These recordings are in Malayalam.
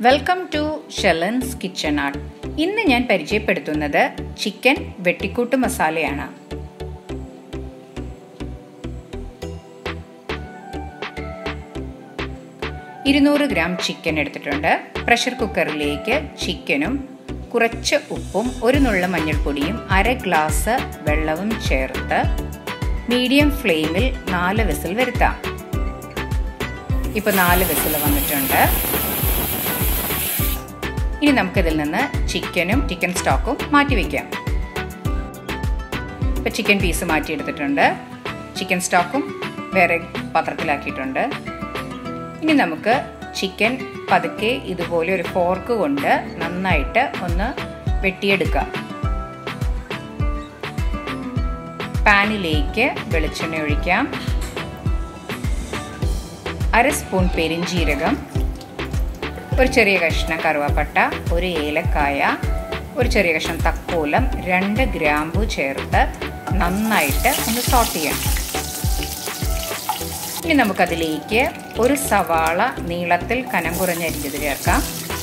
welcome to Shelen's kitchen art ഇന്ന് ഞാൻ പരിചയപ്പെടുത്തുന്നത് ചിക്കൻ വെട്ടിക്കൂട്ട് മസാലയാണ് ഇരുന്നൂറ് ഗ്രാം ചിക്കൻ എടുത്തിട്ടുണ്ട് പ്രഷർ കുക്കറിലേക്ക് ചിക്കനും കുറച്ച് ഉപ്പും ഒരു നുള്ള മഞ്ഞൾപ്പൊടിയും അര ഗ്ലാസ് വെള്ളവും ചേർത്ത് മീഡിയം ഫ്ലെയിമിൽ നാല് വിസിൽ വരുത്താം ഇപ്പോൾ നാല് വിസിൽ വന്നിട്ടുണ്ട് ഇനി നമുക്കിതിൽ നിന്ന് ചിക്കനും ചിക്കൻ സ്റ്റോക്കും മാറ്റി വയ്ക്കാം ഇപ്പോൾ ചിക്കൻ പീസ് മാറ്റിയെടുത്തിട്ടുണ്ട് ചിക്കൻ സ്റ്റോക്കും വേറെ പാത്രത്തിലാക്കിയിട്ടുണ്ട് ഇനി നമുക്ക് ചിക്കൻ പതുക്കെ ഇതുപോലെ ഒരു ഫോർക്ക് കൊണ്ട് നന്നായിട്ട് ഒന്ന് വെട്ടിയെടുക്കാം പാനിലേക്ക് വെളിച്ചെണ്ണ ഒഴിക്കാം അര സ്പൂൺ പെരിഞ്ചീരകം ഒരു ചെറിയ കഷ്ണം കറുവാപ്പട്ട ഒരു ഏലക്കായ ഒരു ചെറിയ കഷ്ണം തക്കോലം രണ്ട് ഗ്രാമ്പു ചേർത്ത് നന്നായിട്ട് ഒന്ന് സോട്ട് ചെയ്യാം ഇനി നമുക്കതിലേക്ക് ഒരു സവാള നീളത്തിൽ കനം കുറഞ്ഞരിഞ്ഞത് ചേർക്കാം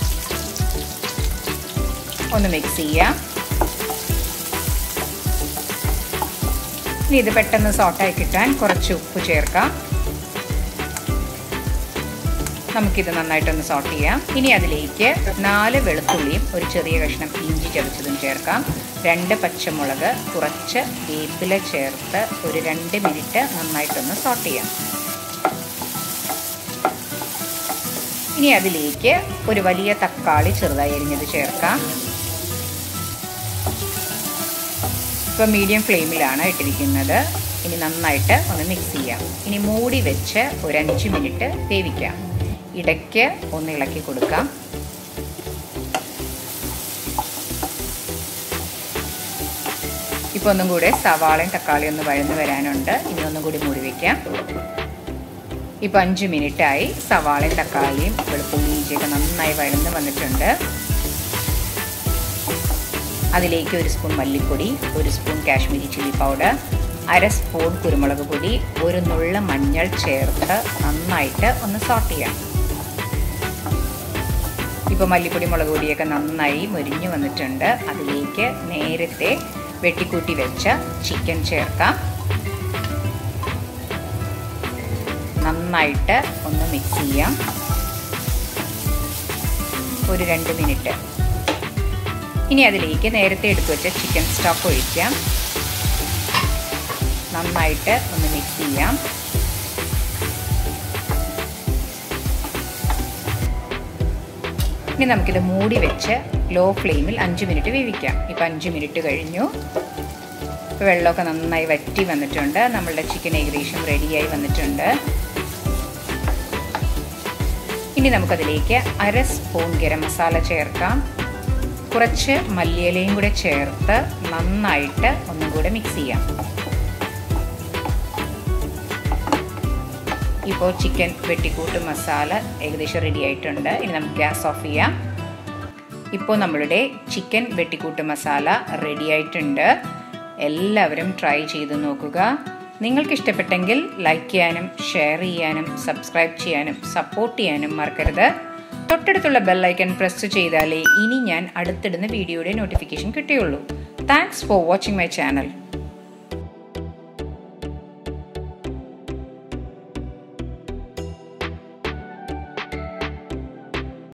ഒന്ന് മിക്സ് ചെയ്യാം ഇനി ഇത് പെട്ടെന്ന് സോട്ടായി കിട്ടാൻ കുറച്ച് ഉപ്പ് ചേർക്കാം നമുക്കിത് നന്നായിട്ടൊന്ന് സോട്ട് ചെയ്യാം ഇനി അതിലേക്ക് നാല് വെളുത്തുള്ളിയും ഒരു ചെറിയ കഷ്ണം ഇഞ്ചി ചതച്ചതും ചേർക്കാം രണ്ട് പച്ചമുളക് കുറച്ച് വേപ്പില ചേർത്ത് ഒരു രണ്ട് മിനിറ്റ് നന്നായിട്ടൊന്ന് സോട്ട് ചെയ്യാം ഇനി അതിലേക്ക് ഒരു വലിയ തക്കാളി ചെറുതായി അരിഞ്ഞത് ചേർക്കാം ഇപ്പോൾ മീഡിയം ഫ്ലെയിമിലാണ് ഇട്ടിരിക്കുന്നത് ഇനി നന്നായിട്ട് ഒന്ന് മിക്സ് ചെയ്യാം ഇനി മൂടി വെച്ച് ഒരു അഞ്ച് മിനിറ്റ് വേവിക്കാം ഇടയ്ക്ക് ഒന്ന് ഇളക്കി കൊടുക്കാം ഇപ്പോൾ ഒന്നും കൂടെ സവാളയും തക്കാളിയും ഒന്ന് വഴന്ന് വരാനുണ്ട് ഇനി ഒന്നും കൂടി മൂടി വയ്ക്കാം ഇപ്പോൾ അഞ്ച് മിനിറ്റായി സവാളയും തക്കാളിയും വെളുപ്പുള്ളി ഇഞ്ചിയൊക്കെ നന്നായി വഴന്ന് വന്നിട്ടുണ്ട് അതിലേക്ക് ഒരു സ്പൂൺ മല്ലിപ്പൊടി ഒരു സ്പൂൺ കാശ്മീരി ചില്ലി പൗഡർ അര സ്പൂൺ കുരുമുളക് പൊടി ഒരു നുള്ള മഞ്ഞൾ ചേർത്ത് നന്നായിട്ട് ഒന്ന് സോട്ട് ചെയ്യാം ഇപ്പോൾ മല്ലിപ്പൊടി മുളക് പൊടിയൊക്കെ നന്നായി മുരിഞ്ഞു വന്നിട്ടുണ്ട് അതിലേക്ക് നേരത്തെ വെട്ടിക്കൂട്ടി വെച്ച ചിക്കൻ ചേർക്കാം നന്നായിട്ട് ഒന്ന് മിക്സ് ചെയ്യാം ഒരു രണ്ട് മിനിറ്റ് ഇനി അതിലേക്ക് നേരത്തെ എടുത്തു വെച്ച ചിക്കൻ സ്റ്റോക്ക് ഒഴിക്കാം നന്നായിട്ട് ഒന്ന് മിക്സ് ചെയ്യാം ഇനി നമുക്കിത് മൂടി വെച്ച് ലോ ഫ്ലെയിമിൽ അഞ്ച് മിനിറ്റ് വേവിക്കാം ഇപ്പം അഞ്ച് മിനിറ്റ് കഴിഞ്ഞു വെള്ളമൊക്കെ നന്നായി വറ്റി വന്നിട്ടുണ്ട് നമ്മളുടെ ചിക്കൻ ഏകദേശം റെഡിയായി വന്നിട്ടുണ്ട് ഇനി നമുക്കതിലേക്ക് അര സ്പൂൺ ഗരം മസാല ചേർക്കാം കുറച്ച് മല്ലിയിലയും കൂടെ ചേർത്ത് നന്നായിട്ട് ഒന്നും കൂടെ മിക്സ് ചെയ്യാം ഇപ്പോൾ ചിക്കൻ വെട്ടിക്കൂട്ട് മസാല ഏകദേശം റെഡി ആയിട്ടുണ്ട് ഇനി നമുക്ക് ഗ്യാസ് ഓഫ് ചെയ്യാം ഇപ്പോൾ നമ്മളുടെ ചിക്കൻ വെട്ടിക്കൂട്ട് മസാല റെഡി ആയിട്ടുണ്ട് എല്ലാവരും ട്രൈ ചെയ്ത് നോക്കുക നിങ്ങൾക്ക് ഇഷ്ടപ്പെട്ടെങ്കിൽ ലൈക്ക് ചെയ്യാനും ഷെയർ ചെയ്യാനും സബ്സ്ക്രൈബ് ചെയ്യാനും സപ്പോർട്ട് ചെയ്യാനും മറക്കരുത് തൊട്ടടുത്തുള്ള ബെല്ലൈക്കൺ പ്രസ് ചെയ്താലേ ഇനി ഞാൻ അടുത്തിടുന്ന വീഡിയോയുടെ നോട്ടിഫിക്കേഷൻ കിട്ടുകയുള്ളൂ thanks for watching my channel